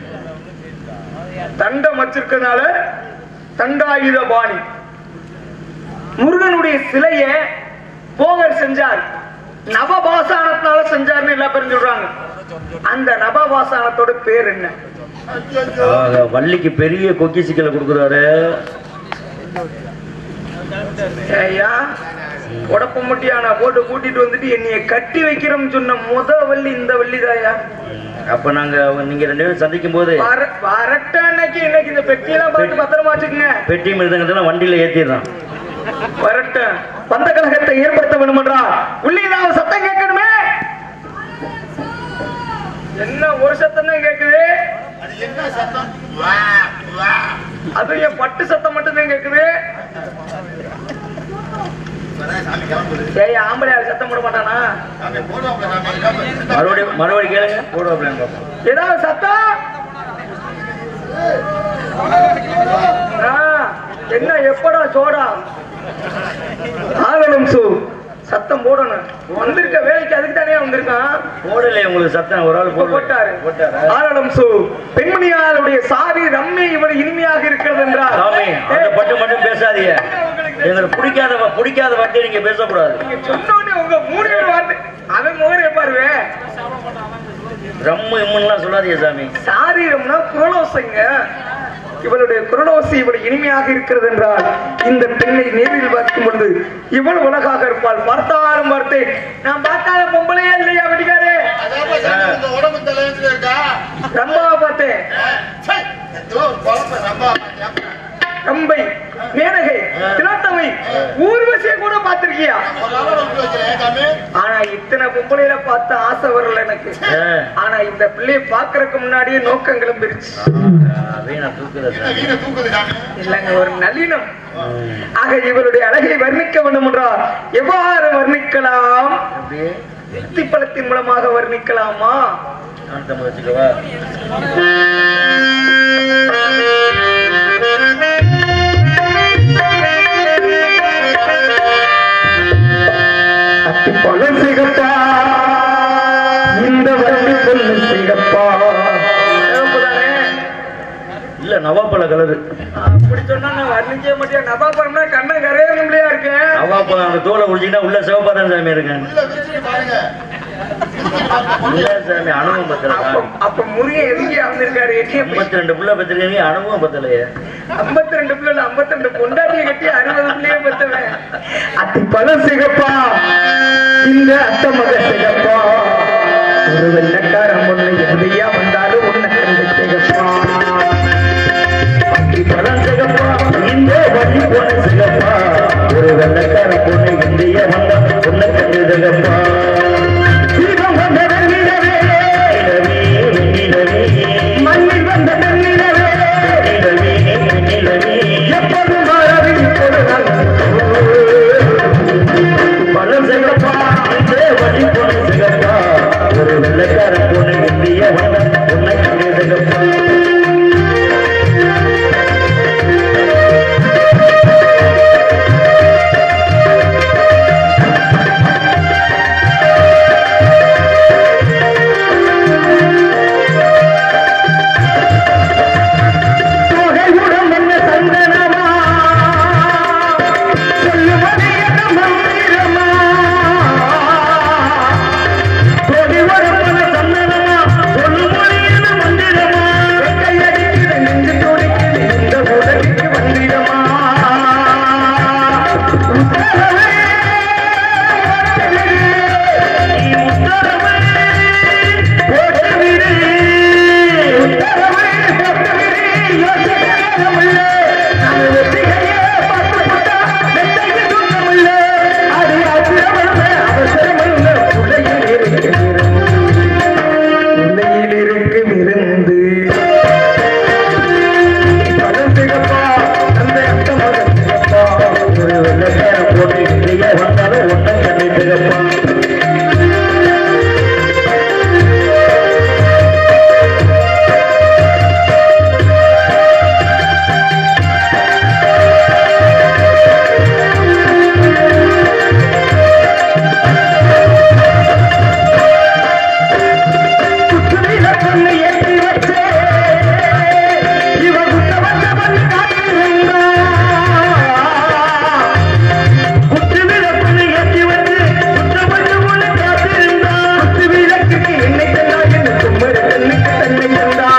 தண்டம் வச்சிருக்கனால தண்டாயுதபாணி முருகனுடைய சிலைய போகர் செஞ்சார் நவபாசானத்தினால செஞ்சார்னு எல்லா பேரும் சொல்றாங்க அந்த நவபாசானத்தோட பேர் என்ன ஆக, வள்ளிக்கு பெரிய கொக்கி சிக்கலை கொடுக்குறாரு ஐயா உடப்ப முட்டியான போட்டு கூட்டிட்டு வந்துட்டு என்னைய கட்டி வைக்கிறோம்னு சொன்ன முத வள்ளி இந்த வள்ளி தாயா அப்ப நாங்க அவங்க- நீங்க ரெண்டு பேரும் சந்திக்கும் போது வரட்ட அன்னைக்கு இன்னைக்கு இந்த பெட்டியெல்லாம் பார்த்து பத்திரமா வச்சுக்கோங்க பெட்டி மிருதங்கத்தெல்லாம் வண்டியில ஏத்திடுறான் வரட்ட பந்த கழகத்தை ஏற்படுத்த வேண்டும் என்றால் உள்ளே ஏதாவது சத்தம் கேட்கணுமே என்ன ஒரு சத்தம் தான் கேக்குது அது என்ன சத்தம் வா, வா. அது என் பட்டு சத்தம் மட்டும் தான் கேக்குது இப்பதான் சாமி கிளம்புது. ஏய் ஆம்பளை ஆள் சத்தம் போட மாட்டானா சாமி போடுவாங்க சாமி கிளம்புது. மறுபடியும் மறுபடியும் கேளுங்க போடுவா பிளான் பார்ப்போம் ஏதாவது சத்தம் ஆ, என்ன எப்படா சோடா ஆகணும் சு சத்தம் போடணும் வந்திருக்க வேலைக்கு அதுக்கு தானே வந்திருக்கான் போடலையே உங்களுக்கு சத்தம் ஒரு ஆள் இப்ப போட்டாரு போட்டாரா ஆரணம் சு பெண்மணியாளுடைய சாரி ரம்மை இவ்வளவு இனிமையாக இருக்கிறது என்றால் சாமி அந்த பட்டு மட்டும் பேசாதீங்க எங்களுக்கு பிடிக்காத பிடிக்காத வார்த்தையை நீங்க பேசக்கூடாது நீங்க சொன்ன உடனே உங்க மூணு பேர் வார்த்தை அவன் முகரே பாருவே ரம்மு இம்முன்னுலாம் சொல்லாதீங்க சாமி சாரீரம்னா குரலோசைங்க இவளுடைய குரலோசை இவள் இனிமையாக இருக்கிறது என்றால் இந்த பெண்ணை நேரில் பார்க்கும் பொழுது இவள் உலகாக இருப்பாள் பார்த்தாலும் பார்த்தேன் நான் பார்க்காத பொம்பளையே இல்லையா வெடிக்காரே அதாப்பா சாமி, இந்த உடம்பு தலையத்துல இருக்கா ரம்பாவை பார்த்தேன் சை, ஏதோ ஒரு குழம்பு ரொம்ப ரம்பை மேனகை திலோத்தமை ஊர்வசியை கூட பார்த்திருக்கியா ஒரு அளவு விட்டு வைக்கிறேன் சாமி ஆனா இத்தனை பொம்பளையில பார்த்த ஆசை வரல எனக்கு ஆ. ஆனா இந்த பிள்ளையை பாக்குறதுக்கு முன்னாடியே நோக்கம் கிளம்பிருச்சு வீணா தூக்குத என்ன சாமி வீணை தூக்குது சாமி இல்லைங்க ஒரு நல்லினம் ஆக இவருடைய அழகை வர்ணிக்க வேண்டும் என்றால் எவ்வாறு வர்ணிக்கலாம் அப்படியே பழத்தின் மூலமாக வர்ணிக்கலாமா நான் தமிழ் வச்சுக்கவா பழம் சிகப்பா இந்த வர்ணி பொண்ணு சிகப்பா சிகப்புதானே? இல்ல நவாப்பழ கலரு அப்படி சொன்னா நான் வர்ணிக்கவே மாட்டேன் நவாபுரம்னா கண்ணை கரையணும்லையா இருக்கேன் நவாப்பழம் அந்த தோலை குடிச்சிங்கன்னா உள்ள சிவப்பா தான் சாமி இருக்கேன் உள்ள விரிச்சுட்டு பாருங்க இல்ல சாமி அனுபவம் பத்தல அப்ப அப்ப முருகன் எதுக்கே வந்திருக்காரு என்னைய போய் ஐம்பத்தி ரெண்டு புள்ள பத்திரிக்கை அனுபவம் பத்தலையே ஐம்பத்தி ரெண்டு பிள்ளை ஐம்பத்தி ரெண்டு பொண்டாட்டியை கட்டி அறுபது பிள்ளைய பெற்றவன் அத்தி பழம் சிகப்பா இந்த அத்த மக சிகப்பா ஒரு வெள்ளக்காரன் பொண்ணு எதையா வந்தாலும் உன்னை கண்டு சிகப்பா அத்தி பழம் சிகப்பா இந்த வழி போன சிகப்பா ஒரு வெள்ளக்கார பொண்ணு இந்திய வந்த பொண்ணு கண்டு சிகப்பா தீபம் வந்த வெண்ணிலவே, நிலவே நிலவே மண்ணில் வந்த வெண்ணிலவே, நிலவே நிலவே எப்போதும் மாறாது இப்போது நான் பழம் சிகப்பா இந்த வழி போன சிகப்பா ஒரு வெள்ளக்கார பொண்ணு இந்திய வந்த பொண்ணு கண்டு சிகப்பா தொகையுடன் என்ன சந்தனமா சொல்லுவது என்ன மந்திரமா தொகையுடன் என்ன சந்தனமா சொல்லுவது என்ன மந்திரமா கையடிக்குது நெஞ்சு துடிக்குது இந்த உலகிற்கு மந்திரமா உத்தரவே நீ உத்தரவே போட்டுவிடு உத்தரவே போட்டுவிடு யோசிக்கவில்லை நான் வெற்றிகையே பார்த்து போட்டா வெற்றிக்கு தூக்கமில்லை அது அவசரமல்ல அவசரமல்ல உலகில் இருக்கு உலகில் இருக்கு இருந்து பழம் சிகப்பா அந்த அத்த மகன் சிகப்பா ஒரு வெள்ளக்கார பொண்ணு இந்திய வந்தாலும் ஒன்றை கண்டு சிகப்பா குத்துவில பொண்ணு ஏற்றி வச்சே இவ குத்த வந்தவன் காத்திருந்தா குத்துவில பொண்ணு ஏற்றி வச்சு குத்த வந்தவன் காத்திருந்தா குத்துவிளக்குக்கு என்னை தந்தா என்ன கும்மர கண்ணுக்கு தன்னை தந்தா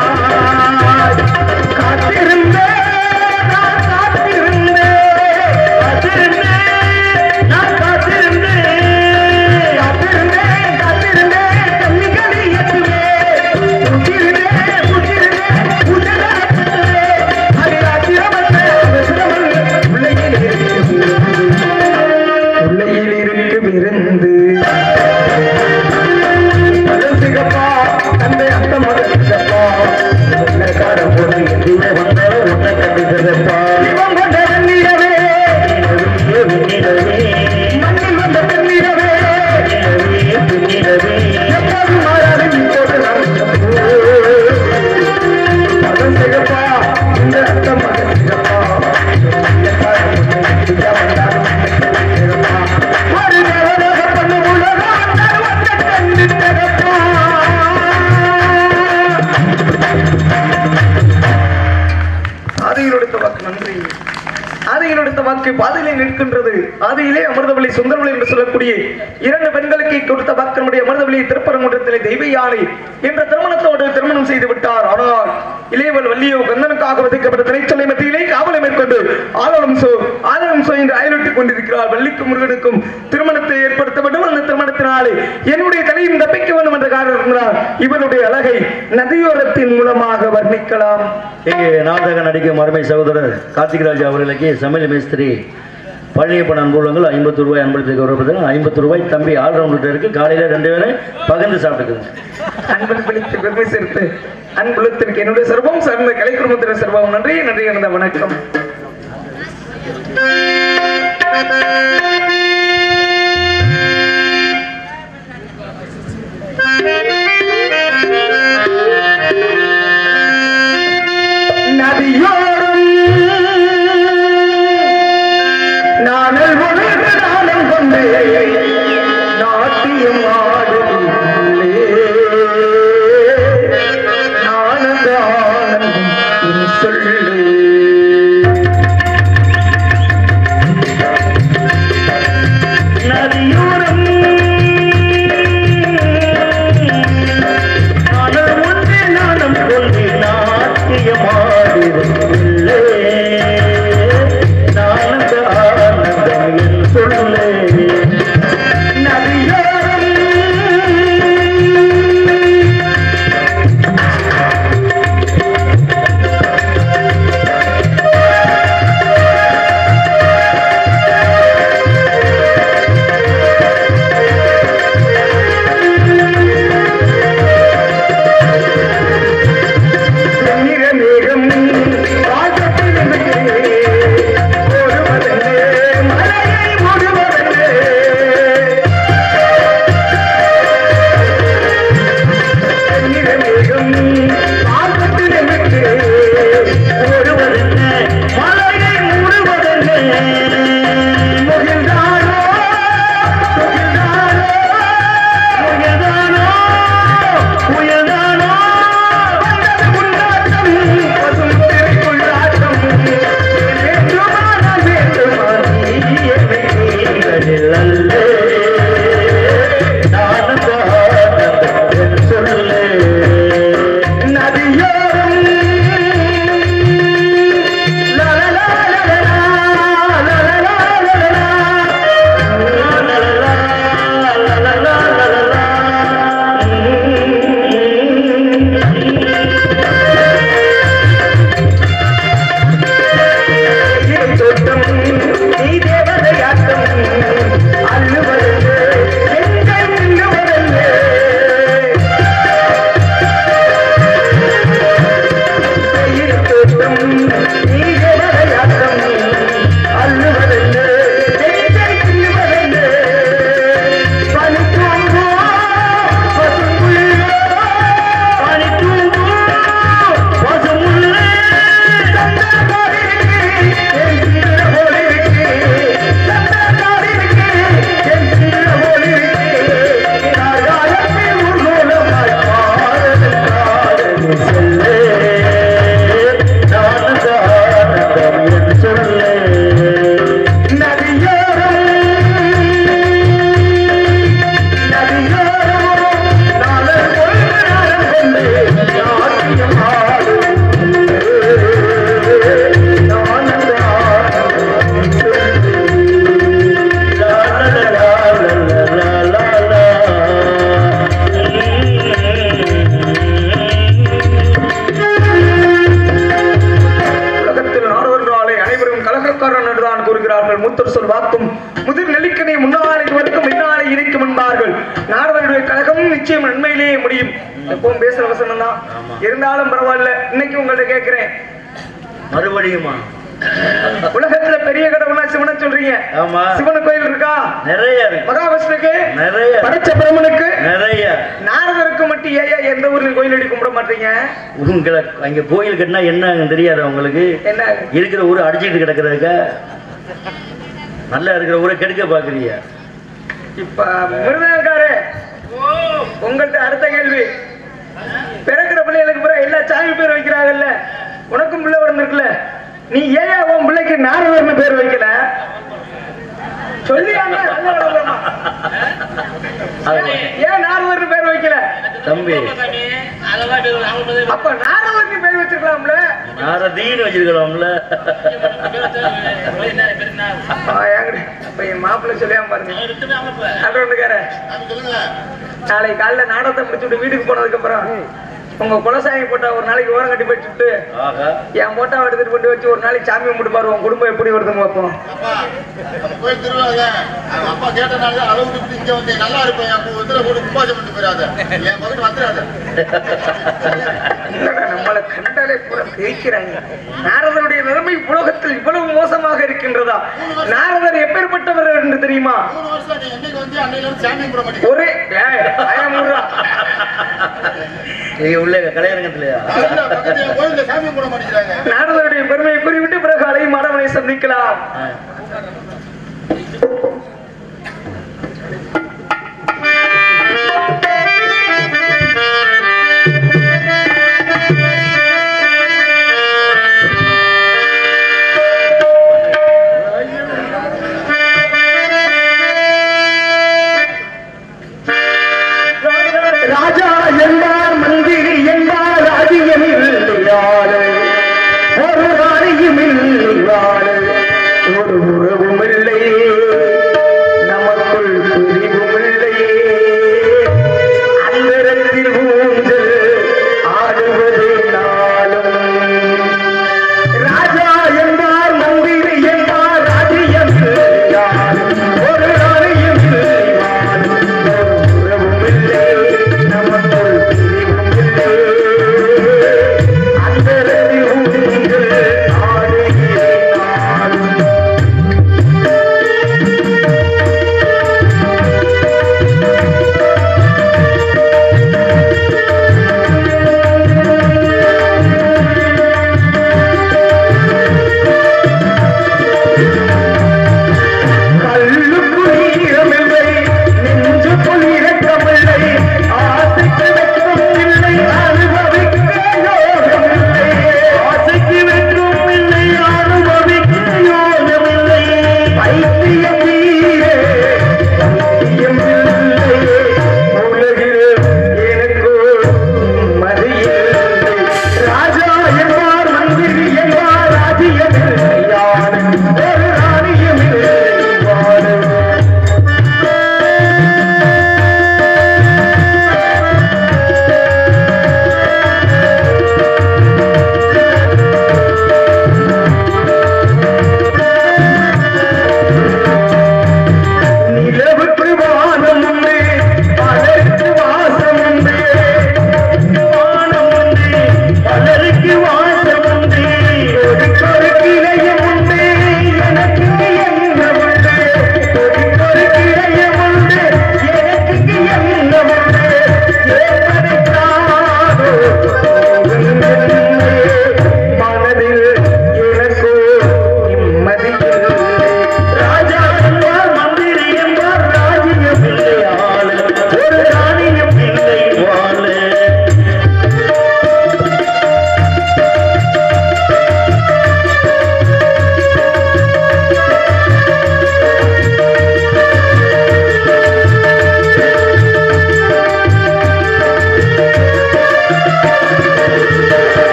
காத்திருந்தேன் நான் காத்திருந்தேன் காத்திருந்தேன் நான் காத்திருந்தேன் காத்திருந்தேன் காத்திருந்தேன் கண்ணிகளை ஏற்றுவே புத்திருந்தேன் புத்திருந்தேன் புத்தகத்துவே அது ஆத்திரமல்ல அவசரமல்ல உள்ளையில் இருக்கு உள்ளையில் இருக்கு விருந்து பழம் சிகப்பா தந்தை அத்த மகன் சிகப்பா வெள்ளக்கார பொண்ணு இந்திய வந்தாலும் ஒன்றை கண்டு சிகப்பா இவன் கொண்ட வெண்ணிலவே நிலவே மண்ணில் வந்த பெண்ணிலவே நிலவே நிலவே எப்போதும் மாறாது இப்போது நான் பதம் சிகப்பா இந்த அத்த மகன் சிகப்பா ஒரு தேவலோக பொண்ணு உலகம் வந்தால் வந்த கண்ணு சிகப்பா ஆதியில் எடுத்த வாக்கு நன்றி ஆதியில் எடுத்த வாக்கு பாதையிலே நிற்கின்றது பாதையிலே அமிர்தவழி சுந்தரவழி என்று சொல்லக்கூடிய இரண்டு பெண்களுக்கு கொடுத்த வாக்கு நம்முடைய அமிர்தவழி திருப்பரங்குன்றத்திலே தெய்வ யானை என்ற திருமணத்தோடு திருமணம் செய்து விட்டார் ஆனால் இளையவள் வள்ளியோ கந்தனுக்காக விதைக்கப்பட்ட திரைச்சலை மத்தியிலே காவலை மேற்கொண்டு ஆலோலம் சோ ஆலோலம் சோ என்று அயலிட்டுக் கொண்டிருக்கிறார் வள்ளிக்கும் முருகனுக்கும் திருமணத்தை ஏற்படுத்த வேண்டும் அந்த திருமணத்தினாலே என்னுடைய தலையும் தப்பிக்க வேண்டும் என்ற காரணத்தினால் இவருடைய அழகை நதியோரத்தின் மூலமாக வர்ணிக்கலாம் இங்கே நாடக நடிக்கும் அருமை சகோதரர் கார்த்திகராஜ் அவர்களுக்கு சமையல் மேஸ்திரி பழனியப்பன் அன்புள்ளங்கள் ஐம்பது ரூபாய் அன்பளத்துக்கு வரப்படுது ஐம்பது ரூபாய் தம்பி ஆல்ரவுண்டர் இருக்கு காலையில ரெண்டு பேரும் பகிர்ந்து சாப்பிட்டுக்குங்க அன்பன் பிடித்து பெருமை சேர்த்து அன்புலத்திற்கு என்னுடைய சிறப்பம் சார்ந்த கலை குடும்பத்தினர் சிறப்பம் நன்றி நன்றி எனது வணக்கம் நதியோரம் நானல் உலக நாளம் கொண்டு நாட்டியம் ஆடுகின்றே ஆனந்த ஆனந்தம் சொல்லு நதியோரம் நானும் ஒன்றே நானும் கொண்டு நாட்டியமாடுவதில்லை நானந்த ஆனந்தம் என் சொல்லே நதியோரம் நிறமேகம் வாசத்தில் ஓடுவதல்லே மலையை ஓடுவதல்லே நிறமேகம் வாசத்தில் ஓடுவதல்ல மலையை மூடுவதென்ன முகில்தானோ முகில்தானோ உயர்தானோ உயர்தானோ கொண்டாட்டம் பசும் திரைக்குள்ளாட்டம் வேண்டுமானால் வேண்டுமானால் அல்ல சொல்லே நதியோரம் லலலா லலலா, லலலா லலலா. இரு தோட்டம், நீ தேவதையாட்டம், அள்ளுவதல்ல, எங்கள் நில்லுவதல்ல. இரு தோட்டம், நீ தேவதையாட்டம், அள்ளுவதல்ல, எங்கள் நில்லுவதல்ல. பனித்தூங்கோ, பசும்புல்லோ, பனித்தூங்கோ, பசும்புல்லே, சந்தனக்காரிருக்கு, என் சின்ன போலிருக்கு, சந்தனக்காரிருக்கு, என் சின்ன போலிருக்கு. ஆகாயத்தில் ஊர்வலமாய் பாரதம் பாரதம் செல்லே. நதியோரம் நதியோரம் நாளர் பொழுது நாளம் கொண்டு நாட்டியம் ஆடும் ஆனந்த உலகத்தில் நாடொன்றாலே அனைவரும் கலகக்காரன் என்றுதான் கூறுகிறார்கள் மூத்தர் சொல் வாக்கும் முதிர் நெல்லிக்கனை முன்னாலை வரைக்கும் பின்னாலே இணைக்கும் என்பார்கள் நாடவருடைய கழகம் நிச்சயம் நன்மையிலேயே முடியும் எப்பவும் பேசுற வசனம் தான் இருந்தாலும் பரவாயில்ல இன்னைக்கு உங்கள்ட்ட கேட்கிறேன் மறுபடியுமா உலகத்துல பெரிய கடவுளா சிவனை சொல்றீங்க ஆமா. சிவன் கோயில் இருக்கா நிறைய இருக்கு மகாவிஷ்ணுக்கு நிறைய படைச்ச பிரம்மனுக்கு நிறைய நாரதருக்கு மட்டும் ஏன் எந்த ஊர்ல கோயில் அடி கும்பிட மாட்டீங்க உங்களை அங்க கோயில் கட்டினா என்ன தெரியாது உங்களுக்கு என்ன இருக்கிற ஊரை அடிச்சிட்டு கிடக்குறதுக்கா நல்லா இருக்கிற ஊரை கெடுக்க பாக்குறீங்க இப்ப மிருதங்காரு உங்கள்ட்ட அடுத்த கேள்வி பிறக்கிற பிள்ளைகளுக்கு பிறகு எல்லா சாமி பேர் வைக்கிறாங்கல்ல உனக்கும் பிள்ளை பிறந்திருக்குல்ல நீ ஏன் உன் பிள்ளைக்கு நாரதர்னு பேர் வைக்கல சொல்லியாங்க ஏன் நாரதர்னு பேர் வைக்கல தம்பி அப்ப நாரதர்னு பேர் வச்சிருக்கலாம்ல நாரதீன்னு வச்சிருக்கிறோம்ல ஆ, என்கிட்ட இப்ப என் மாப்பிள்ளை சொல்லியாம பாருங்க அது ஒண்ணுக்கார சாமி சொல்லுங்க நாளைக்கு காலைல நாடகத்தை முடிச்சுட்டு வீட்டுக்கு போனதுக்கு அப்புறம் உங்க குலசாமி போட்டா ஒரு நாளைக்கு ஓரம் கட்டி வச்சுட்டு ஆகா என் போட்டா எடுத்துட்டு கொண்டு வச்சு ஒரு நாளைக்கு சாமி கும்பிட்டு பாரு உன் குடும்பம் எப்படி வருதுன்னு பார்ப்போம் அப்பா நம்ம கோயில் திருவிழாங்க அவங்க அப்பா கேட்டனால அளவு விட்டு இங்க வந்து நல்லா இருப்பேன் என் இதுல போட்டு கும்பாஜம் பண்ணி போயிடாத என் பக்கத்து வந்துடாத என்னடா நம்மளை கண்டாலே பூரா பிரிக்கிறாங்க நாரதனுடைய நிலைமை உலகத்தில் இவ்வளவு மோசமாக இருக்கின்றதா நாரதர் எப்பேற்பட்டவர் என்று தெரியுமா மூணு வருஷம் நீ என்னைக்கு வந்து அன்னையில இருந்து சாமி கும்பிட மாட்டேங்க ஒரே ஏய், பயமுறுறா. நீங்க உள்ள கலையரங்கத்திலயா பக்கத்து என் கோயில்ல சாமி கும்பிட மாட்டேங்கிறாங்க நாரதனுடைய பெருமையை கூறிவிட்டு பிறகு அலை மாணவனை சந்திக்கலாம் ராஜா என்பார் மந்திரி என்பார் ராஜ்யம் இல்லையாறு ஒரு ராணியும் இல்லையாறு ஒரு உறவும் இல்லை நமக்குள் பிரிவும் இல்லை அந்தரத்தில் ஊஞ்சல் ஆடுவது நாளும் ராஜா என்பார் மந்திரி என்பார் ராஜ்யம் இல்லையாறு ஒரு ராணியும் இல்லையாறு ஒரு உறவும் இல்லை நமக்குள்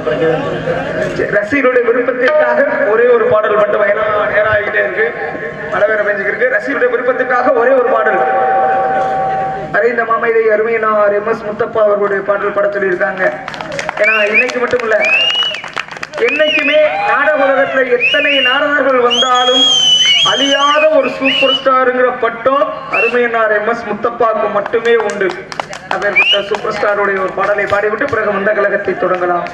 சரி, ரசிகருடைய விருப்பத்திற்காக ஒரே ஒரு பாடல் மட்டும் ஏன்னா நேரம் ஆகிட்டே இருக்கு மழை வேற பெஞ்சுக்கு இருக்கு ரசிகருடைய விருப்பத்திற்காக ஒரே ஒரு பாடல் அறிந்த மாமைதை அருமையினார் எம் எஸ் முத்தப்பா அவர்களுடைய பாடல் பட சொல்லியிருக்காங்க ஏன்னா இன்னைக்கு மட்டும் இல்ல என்னைக்குமே நாடக உலகத்துல எத்தனை நாடகர்கள் வந்தாலும் அழியாத ஒரு சூப்பர் ஸ்டாருங்கிற பட்டம் அருமையனார் எம் எஸ் முத்தப்பாவுக்கு மட்டுமே உண்டு அப்பேற்பட்ட சூப்பர் ஸ்டாருடைய ஒரு பாடலை பாடிவிட்டு பிறகு வந்த கழகத்தை தொடங்கலாம்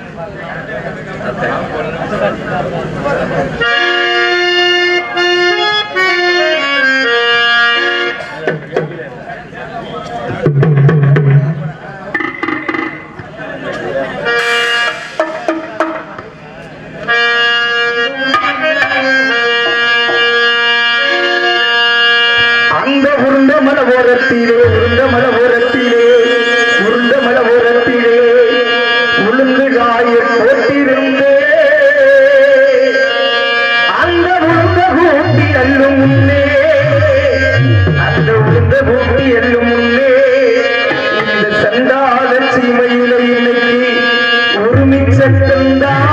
அந்த உருண்ட மல ஓரத்திலே உருண்ட மல ஓரத்திலே உருண்ட மல ஓரத்திலே உளுந்து காய போட்டிருந்தே அந்த உளுந்த கூட்டி அல்லும் முன்னே அந்த உளுந்த கூட்டி அல்லும் முன்னே இந்த சண்டாத சீமையில இன்னைக்கு உரிமை சட்டந்தான்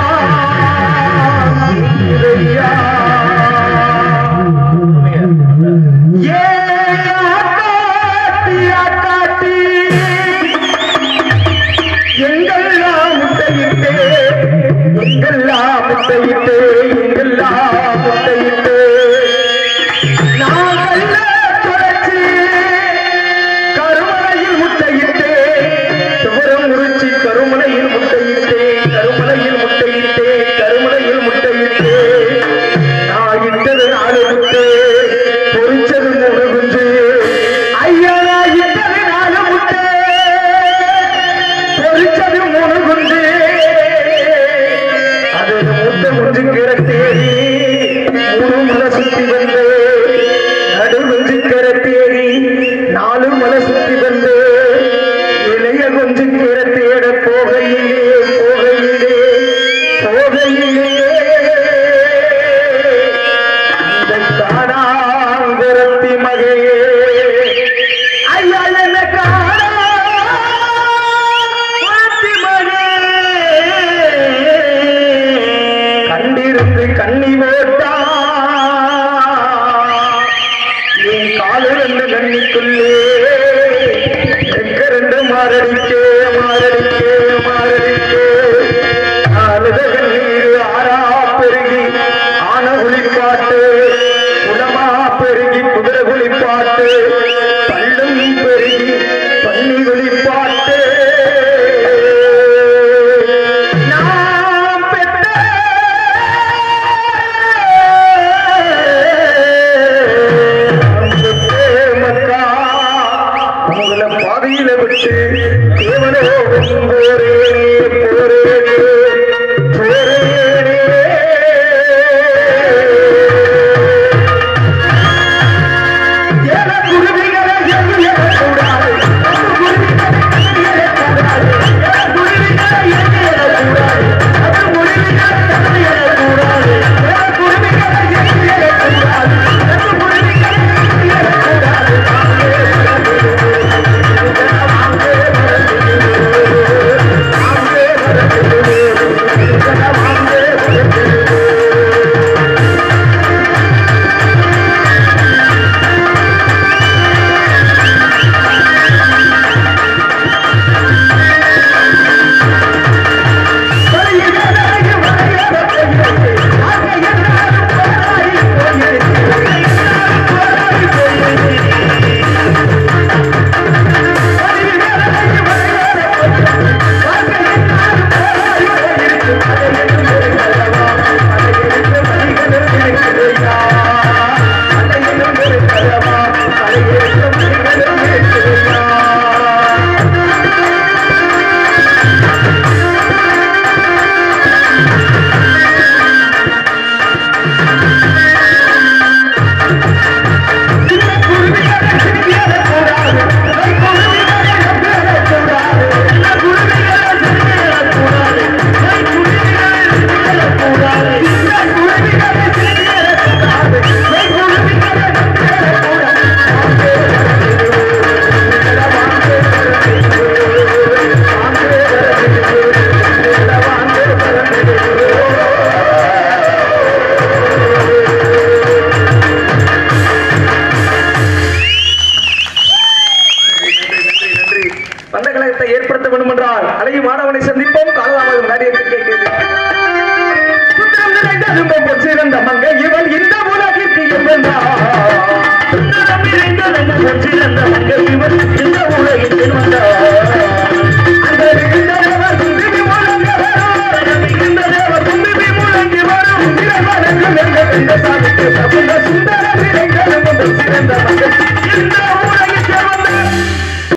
ஏ ஆட்டாட்டி ஆட்டாட்டி எங்கெல்லாம் முட்டையிட்டு எங்கெல்லாம் முட்டையிட்டு எங்கெல்லாம் முட்டையிட்டு நாங்கள்ல துடைச்சு உற்சாகத்தை ஏற்படுத்த வேண்டும் என்றால் அழகி மாணவனை சந்திப்போம் காலதாமதம் நிறைய கேட்கிறது சுத்தம் நிறைந்த அரும்பம் பொற்சிறந்த மங்கை இவள் இந்த உலகிற்கு எவ்வளா சுத்தம் நிறைந்த அரும்பம் பொற்சிறந்த மங்கை இவள் இந்த உலகிற்கு வந்தார் அந்த மிகுந்த தேவர் தும்பிபி முழங்கி வரும். அந்த மிகுந்த தேவர் தும்பிபி முழங்கி வரும். இறைவனுக்கு நெருங்க வென்ற சாதிக்கு பிரபுங்க